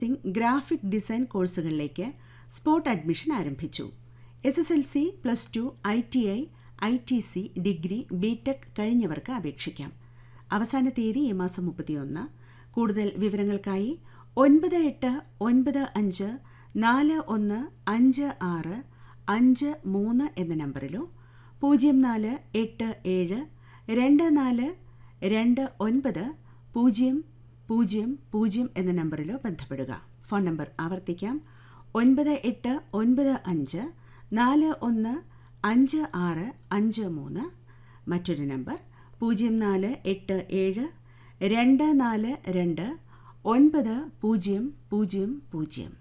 Singh graphic design കോഴ്സുകളിലേക്ക് spot admission ആരംഭിച്ചു S S L C plus two I T I I T C degree BTech കഴിഞ്ഞവർക്ക് അപേക്ഷിക്കാം അവസാന തീയതി ഈ മാസം മുപ്പത്തിയൊന്ന് കൂടുതൽ വിവരങ്ങൾക്കായി ഒൻപത് എട്ട് ഒൻപത് അഞ്ച് നാല് ഒന്ന് അഞ്ച് ആറ് അഞ്ച് മൂന്ന് എന്ന നമ്പറിലോ പൂജ്യം നാല് എട്ട് ഏഴ് രണ്ട് നാല് രണ്ട് ഒൻപത് പൂജ്യം പൂജ്യം പൂജ്യം എന്ന നമ്പറിലോ ബന്ധപ്പെടുക ഫോൺ നമ്പർ ആവർത്തിക്കാം ഒൻപത് എട്ട് ഒൻപത് അഞ്ച് നാല് ഒന്ന് അഞ്ച് ആറ് അഞ്ച് മൂന്ന് മറ്റൊരു നമ്പർ പൂജ്യം നാല് എട്ട് ഏഴ് രണ്ട് നാല് രണ്ട് ഒൻപത് പൂജ്യം പൂജ്യം പൂജ്യം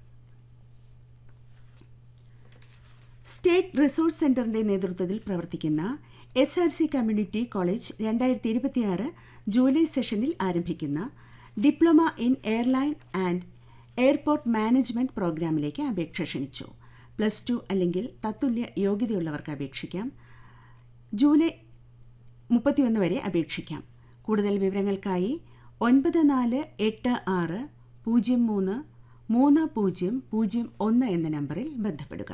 സ്റ്റേറ്റ് റിസോഴ്സ് സെന്ററിന്റെ നേതൃത്വത്തിൽ പ്രവർത്തിക്കുന്ന S R C community college രണ്ടായിരത്തി ഇരുപത്തിയാറ് ജൂലൈ സെഷനിൽ ആരംഭിക്കുന്ന diploma in airline and airport management പ്രോഗ്രാമിലേക്ക് അപേക്ഷ ക്ഷണിച്ചു പ്ലസ് ടു അല്ലെങ്കിൽ തത്തുല്യ യോഗ്യതയുള്ളവർക്ക് അപേക്ഷിക്കാം ജൂലൈ മുപ്പത്തിയൊന്ന് വരെ അപേക്ഷിക്കാം കൂടുതൽ വിവരങ്ങൾക്കായി ഒൻപത് നാല് എട്ട് ആറ് പൂജ്യം മൂന്ന് മൂന്ന് പൂജ്യം പൂജ്യം ഒന്ന് എന്ന നമ്പറിൽ ബന്ധപ്പെടുക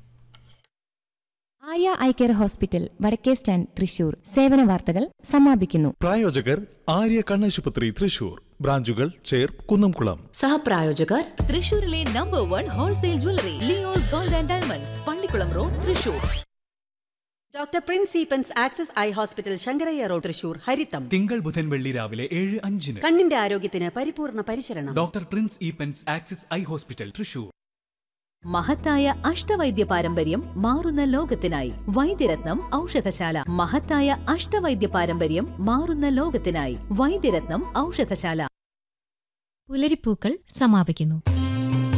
ആര്യ ഐ കെയർ ഹോസ്പിറ്റൽ വടക്കേ സ്റ്റാൻഡ് തൃശൂർ സേവന വാർത്തകൾ സമാപിക്കുന്നു പ്രായോജകർ ആര്യ കണ്ണാശുപത്രി തൃശൂർ ബ്രാഞ്ചുകൾ ചേർ കുന്നംകുളം സഹപ്രായോജകർ തൃശൂരിലെ number one wholesale jewellery Leo's gold and diamonds Pallikkulam road Thrissur doctor Prince Eappen's access eye hospital Sankaraiah road Thrissur ഹരിത്തം തിങ്കൾ ബുധൻ വെള്ളി രാവിലെ ഏഴ് അഞ്ചിന് കണ്ണിന്റെ ആരോഗ്യത്തിന് പരിപൂർണ പരിചരണം doctor Prince Eappen's axis eye hospital Thrissur മഹത്തായ അഷ്ടവൈദ്യ പാരമ്പര്യം മാറുന്ന ലോകത്തിനായി വൈദ്യരത്നം ഔഷധശാല മഹത്തായ അഷ്ടവൈദ്യ പാരമ്പര്യം മാറുന്ന ലോകത്തിനായി വൈദ്യരത്നം ഔഷധശാല പുലരിപ്പൂക്കൾ സമാപിക്കുന്നു